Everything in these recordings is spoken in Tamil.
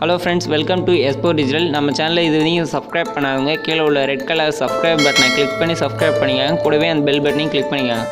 hello friends welcome to Espo digital நம்ம சேனலை இது வரைக்கும் சப்ஸ்கிரைப் பண்ணாதவங்க கீழே உள்ள ரெட் கலர் சப்ஸ்கிரைப் பட்டனை கிளிக் பண்ணி சப்ஸ்கிரைப் பண்ணிக்கோங்க கூடவே அந்த பெல் பட்டனையும் கிளிக் பண்ணிக்கோங்க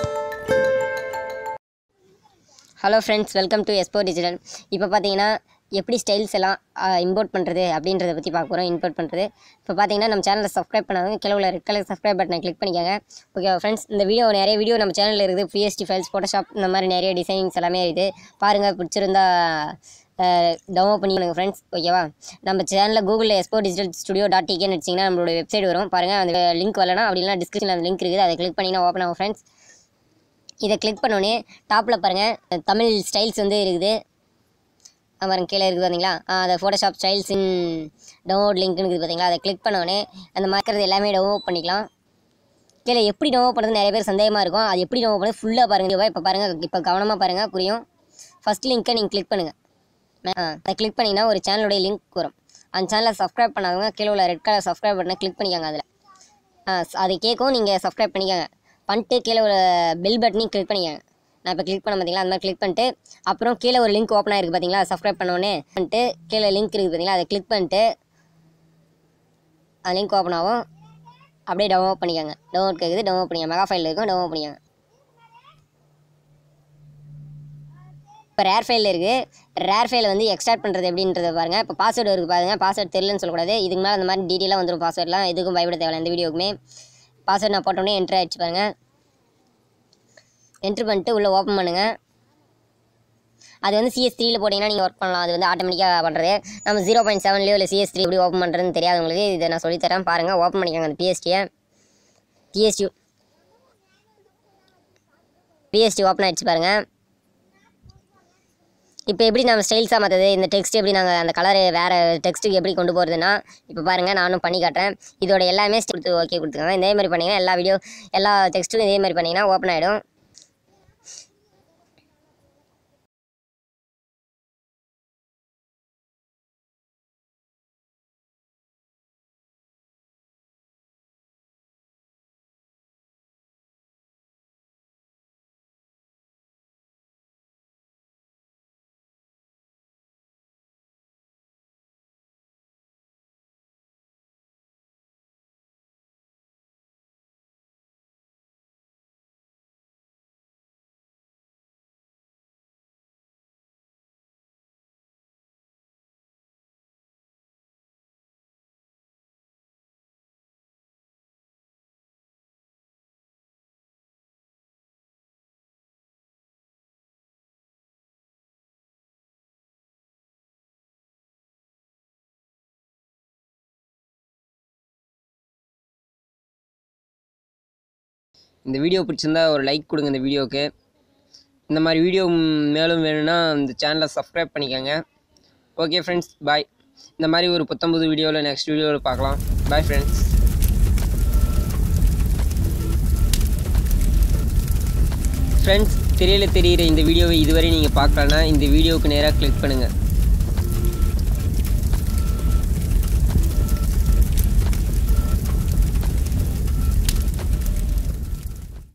hello friends welcome to Espo digital இப்போ பார்த்தீங்கன்னா எப்படி ஸ்டைல்ஸ் எல்லாம் இம்போர்ட் பண்ணுறது அப்படின்றத பற்றி பார்க்க போகிறோம் இம்போர்ட் பண்ணுறது இப்போ பார்த்தீங்கன்னா நம்ம சேனலை சப்ஸ்கிரைப் பண்ணாதவங்க கீழே உள்ள ரெட் கலர் சப்ஸ்கிரைப் பட்டனை கிளிக் பண்ணிக்கோங்க ஓகே ஃப்ரெண்ட்ஸ் இந்த வீடியோ நிறைய வீடியோ நம்ம சேனலில் இருக்குது பிஎஸ்டி ஃபைல்ஸ் ஃபோட்டோஷாப் இந்த மாதிரி நிறைய டிசைனிங்ஸ் எல்லாமே இருக்குது பாருங்கள் பிடிச்சிருந்தா டவுன்லோட் பண்ணிக்கணுங்க ஃப்ரெண்ட்ஸ் ஓகேவா நம்ம சேனலில் கூகுளில் எஸ்போ டிஜிட்டல் ஸ்டுடியோ டாட் டிகேன்னு வச்சிங்கன்னா நம்மளோட வெப்சைட் வரும் பாருங்கள் அந்த லிங்க் வரலனா அப்படி இல்லைனா டிஸ்கிரிப்ஷனில் அந்த லிங்க் இருக்குது அதை கிளிக் பண்ணிங்கன்னா ஓப்பன் ஆகும் ஃப்ரெண்ட்ஸ் இதை கிளிக் பண்ணோன்னே டாப்பில் பாருங்கள் தமிழ் ஸ்டைல்ஸ் வந்து இருக்குது ஆ, பாருங்க கீழே இருக்குது பார்த்தீங்களா ஆ, அதை ஃபோட்டோஷாப் ஸ்டைல்ஸ் இன் டவுன்லோட் லிங்க்னு இருக்குது பார்த்தீங்களா அதை கிளிக் பண்ணோடனே அந்த மாதிரி இருக்கிறது எல்லாமே டவுன்லோட் பண்ணிக்கலாம் கீழே எப்படி டவுன்லோட் பண்ணுறது நிறைய பேர் சந்தேகமாக இருக்கும் அது எப்படி டவுன்லோட் பண்ணுறது ஃபுல்லாக பாருங்க இப்போ பாருங்கள் இப்போ கவனமாக பாருங்கள் புரியும் ஃபஸ்ட் லிங்க்கை நீங்கள் கிளிக் பண்ணுங்கள் ஆ அதை கிளிக் பண்ணிங்கன்னா ஒரு சேனலுடைய லிங்க் வரும் அந்த சேனலை சப்ஸ்கிரைப் பண்ணாதவங்க கீழே உள்ள ரெட் கலர் சப்ஸ்கிரைப் பட்டனை கிளிக் பண்ணிக்கோங்க அதில் ஆ ஸ்- அது கேட்கும் நீங்கள் சப்ஸ்கிரைப் பண்ணிக்கோங்க பண்ணிட்டு கீழே ஒரு பெல் பட்டனையும் கிளிக் பண்ணிக்கோங்க நான் இப்போ கிளிக் பண்ண பார்த்தீங்களா அந்த மாதிரி கிளிக் பண்ணிட்டு அப்புறம் கீழே ஒரு லிங்க் ஓப்பன் ஆயிருக்கு பார்த்தீங்களா சப்ஸ்கிரைப் பண்ணோடனே பண்ணிட்டு கீழே லிங்க் இருக்குது பார்த்தீங்களா அதை கிளிக் பண்ணிட்டு அந்த லிங்க் ஓப்பன் ஆகும் அப்படியே டவுன்லோட் பண்ணிக்கோங்க டவுன்லோட் கேட்குது டவுன்லோட் பண்ணிக்கோங்க மெகா ஃபைல் இருக்கும் டவுன்லோட் பண்ணிக்கோங்க இப்போ ரேர் ஃபைல் இருக்குது ரேர் ஃபைல் வந்து எக்ஸ்ட்ராக்ட் பண்ணுறது எப்படின்றத பாருங்கள் இப்போ பாஸ்வேர்டு இருக்குது பாருங்க பாஸ்வேர்டு தெரியலன்னு சொல்லக்கூடாது இதுக்கு மேலே அந்த மாதிரி டீட்டெயிலாக வந்துடும் பாஸ்வேர்ட்லாம் எதுக்கும் பயப்பட தேவையில்ல இந்த வீடியோக்குமே பாஸ்வேர்டு நான் போட்டோன்னே என்ட்ரு ஆயிடுச்சு பாருங்கள் என்ட்ரு பண்ணிட்டு உள்ளே ஓப்பன் பண்ணுங்கள் அது வந்து சிஎஸ் த்ரீல போட்டிங்கன்னா நீங்கள் ஒர்க் பண்ணலாம் அது வந்து ஆட்டோமேட்டிக்காக பண்ணுறது நம்ம ஜீரோ பாயிண்ட் செவன்லேயோ இல்லை சிஎஸ் த்ரீ எப்படி ஓப்பன் பண்ணுறதுன்னு தெரியாது உங்களுக்கு இதை நான் சொல்லித்தரேன் பாருங்கள் ஓப்பன் பண்ணிக்கோங்க அந்த பிஎஸ்டியை பிஎஸ்டி பிஎஸ்டி ஓப்பன் ஆயிடுச்சு பாருங்கள் இப்போ எப்படி நம்ம ஸ்டைல்ஸாக மாற்றுது இந்த டெக்ஸ்ட் எப்படி நாங்கள் அந்த கலரு வேறு டெக்ஸ்ட்டுக்கு எப்படி கொண்டு போகிறதுனா இப்போ பாருங்கள் நானும் பண்ணி காட்டுறேன் இதோட எல்லாமே கொடுத்து ஓகே கொடுத்துக்கோங்க இதே மாதிரி பண்ணிங்கன்னா எல்லா வீடியோ எல்லா டெக்ஸ்ட்டும் இதே மாதிரி பண்ணிங்கன்னா ஓப்பன் ஆகிடும் இந்த வீடியோ பிடிச்சிருந்தா ஒரு லைக் கொடுங்க இந்த வீடியோவுக்கு இந்த மாதிரி வீடியோ மேலும் வேணும்னா இந்த சேனலை சப்ஸ்கிரைப் பண்ணிக்கோங்க ஓகே ஃப்ரெண்ட்ஸ் பாய் இந்த மாதிரி ஒரு புத்தம்புது வீடியோவில் நெக்ஸ்ட் வீடியோவில் பார்க்கலாம் பாய் ஃப்ரெண்ட்ஸ் ஃப்ரெண்ட்ஸ் திரையில் தெரிகிற இந்த வீடியோவை இதுவரை நீங்கள் பார்க்கலன்னா இந்த வீடியோவுக்கு நேராக கிளிக் பண்ணுங்கள்